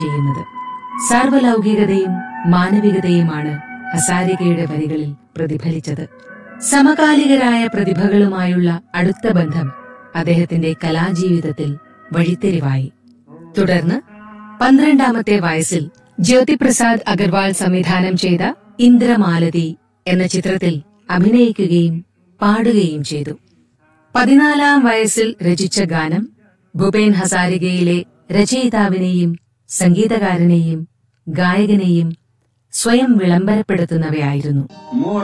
ചെയ്യുന്നത് സാർവലൗകികതയും മാനവികതയുമാണ് ഹസാരികയുടെ വരികളിൽ പ്രതിഫലിച്ചത് സമകാലികരായ പ്രതിഭകളുമായുള്ള അടുത്ത ബന്ധം അദ്ദേഹത്തിന്റെ കലാജീവിതത്തിൽ വഴിത്തിരിവായി തുടർന്ന് പന്ത്രണ്ടാമത്തെ വയസ്സിൽ ജ്യോതിപ്രസാദ് അഗർവാൾ സംവിധാനം ചെയ്ത ഇന്ദ്രമാലതി എന്ന ചിത്രത്തിൽ അഭിനയിക്കുകയും പാടുകയും ചെയ്തു പതിനാലാം വയസ്സിൽ രചിച്ച ഗാനം ഭൂപേൻ ഹസാരികയിലെ രചയിതാവിനെയും സംഗീതകാരനെയും ഗായകനെയും സ്വയം വിളംബരപ്പെടുത്തുന്നവയായിരുന്നു